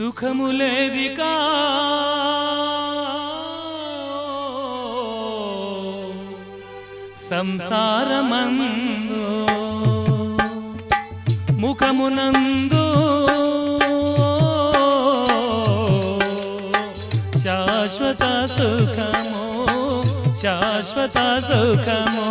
సుఖములేదికా సంసారమందు ముఖమునందు శాశ్వత సుఖము శాశ్వత సుఖము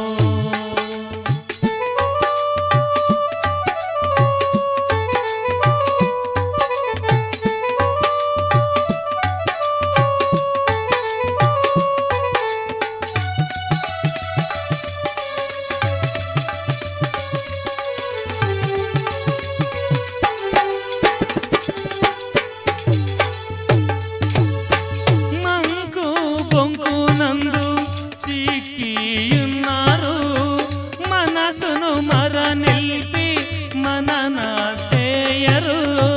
మంకు బొంకు నందు చిక్కియున్నారు మనసును మర నిలిపి మనన చేయరు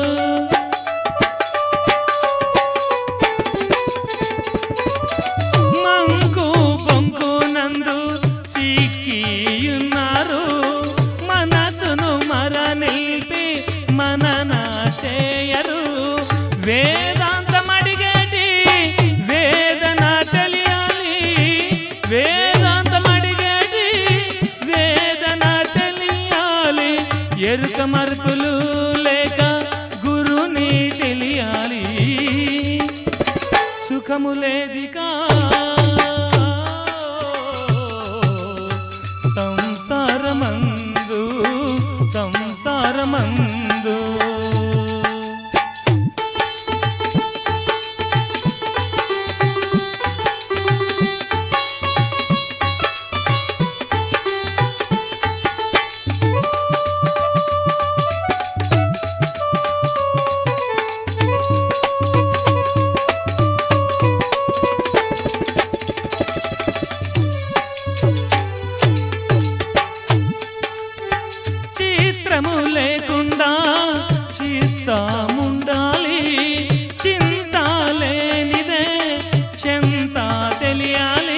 మంకు బొంకు నందు చిక్కియున్నారు మనసును మర నిలిపి మనన చేయరు వేదాంతం అడిగేది వేదన తెలియాలి వేదాంతం అడిగేది వేదన తెలియాలి ఎరుక మరుపులు లేక గురుని తెలియాలి సుఖము లేదికా సంసారమందు సంసారమందు చిత్రము లేకుండా చిత్తముండాలి చింత లేనిదే చెంత తెలియాలి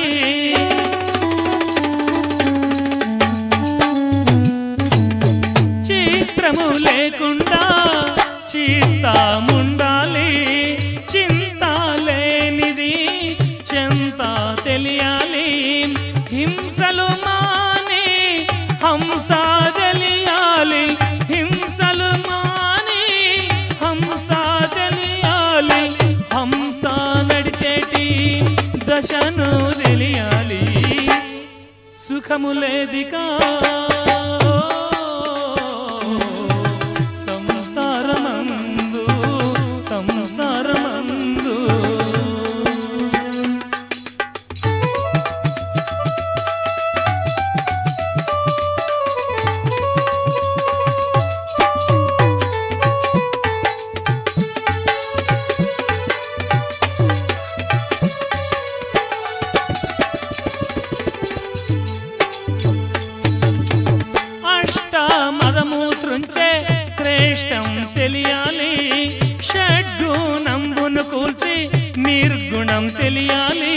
చిత్రము లేకుండా చిత్తముండాలి చింత లేనిది చెంత తెలియాలి హింసలు మాని హంస తెలియాలి హింసలు మాని హంస తెలియాలి హంస నడిచేటి దశను తెలియాలి సుఖము లేదికా సంసారమందు సంసారమందు అష్టమదము త్రుంచే శ్రేష్టం తెలియాలి షడ్గుణంబును కూల్చి నిర్గుణం తెలియాలి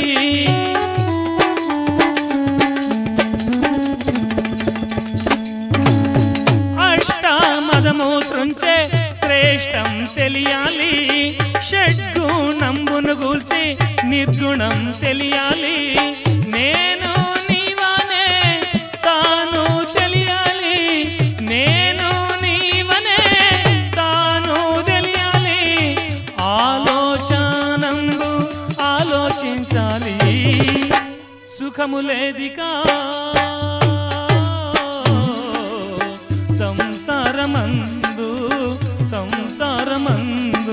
అష్టమదము త్రుంచే శ్రేష్టం తెలియాలి షడ్గుణంబును కూల్చి నిర్గుణం తెలియాలి నేను నీవనే తాను తెలియాలి నేను నీవనే తాను తెలియాలి ఆలోచనందు ఆలోచించాలి సుఖము లేదికా సంసారమందు సంసారమందు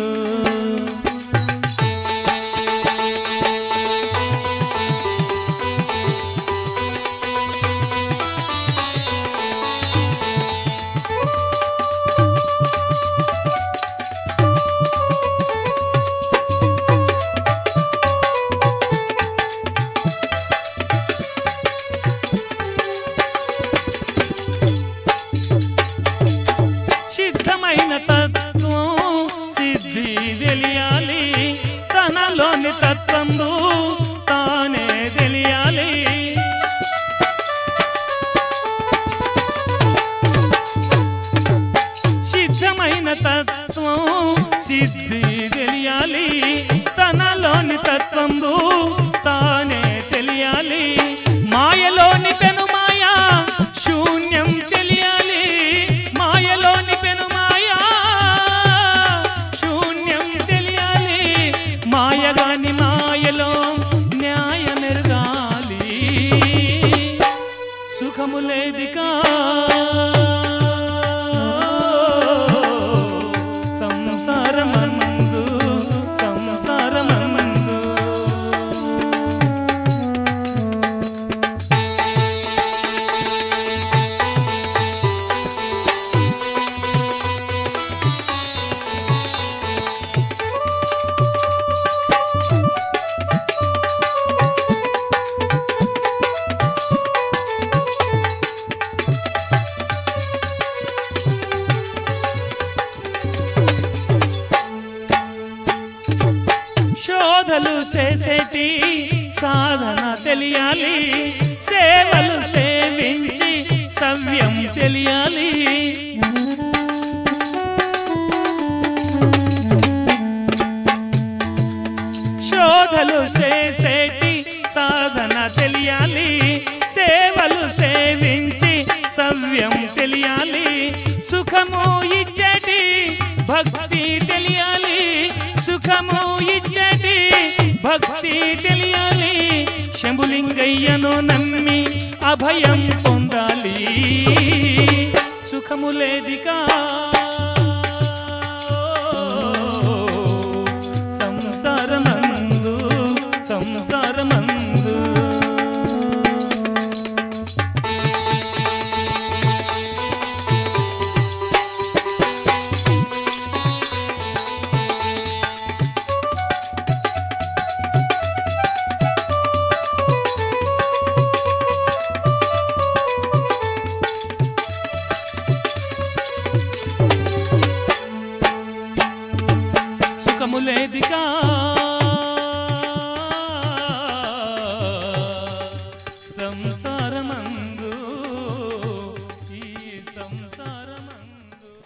సిద్ధి తెలియాలి తనలోని తత్వంబు తానే తెలియాలి మాయలోని పెనుమాయ శూన్యం తెలియాలి మాయలోని పెనుమాయ శూన్యం తెలియాలి మాయగాని మాయలో న్యాయమెరగాలి సుఖము లేదికా సంసారమందు సంసారమందు శోధలు చేసేటి సాధన తెలియాలి సేవలు సేవించి సవ్యం తెలియాలి శోధలు చేసేటి సాధన తెలియాలి సేవలు సేవించి సవ్యం తెలియాలి సుఖము ఇచ్చటి భక్తి తెలియాలి సుఖము ఇచ్చటి భక్తి తెలియాలి శంభులింగయ్యను నమ్మి అభయం పొందాలి సుఖము లేదికా సంసారమందు సంసారమందు సుఖము లేదిగా సంసారమందు ఈ సంసారమందు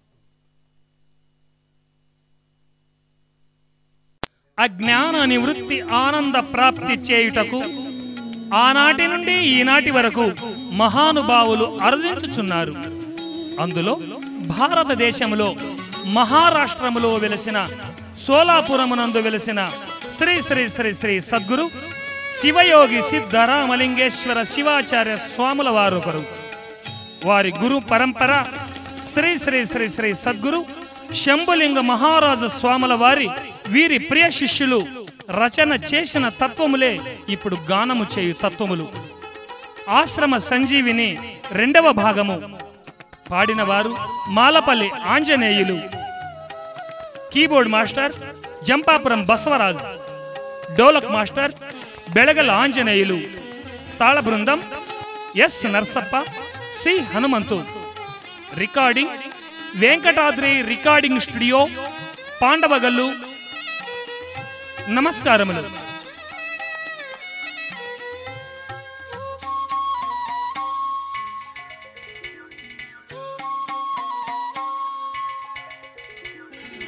అజ్ఞాన నివృత్తి ఆనంద ప్రాప్తి చేయుటకు ఆనాటి నుండి ఈనాటి వరకు మహానుభావులు అరుదించుచున్నారు అందులో భారతదేశంలో మహారాష్ట్రములో వెలసిన సోలాపురమునందు వెలసిన శ్రీ శ్రీ శ్రీ శ్రీ సద్గురు శివయోగి సిద్ధరామలింగేశ్వర శివాచార్య స్వాముల వారు ఒకరు వారి గురు పరంపర శ్రీ శ్రీ శ్రీ శ్రీ సద్గురు శంభులింగ మహారాజు స్వాముల వారి వీరి ప్రియ శిష్యులు రచన చేసిన తత్వములే ఇప్పుడు గానము చేయు తత్వములు ఆశ్రమ సంజీవిని రెండవ భాగము పాడినవారు Malapalli Anjaneyulu keyboard master Jampapuram Basavaraj dholak master Belagala Anjaneyulu తాళ బృందం S Narsappa C Hanumanthu recording Venkatadri recording studio Pandavagallu నమస్కారములు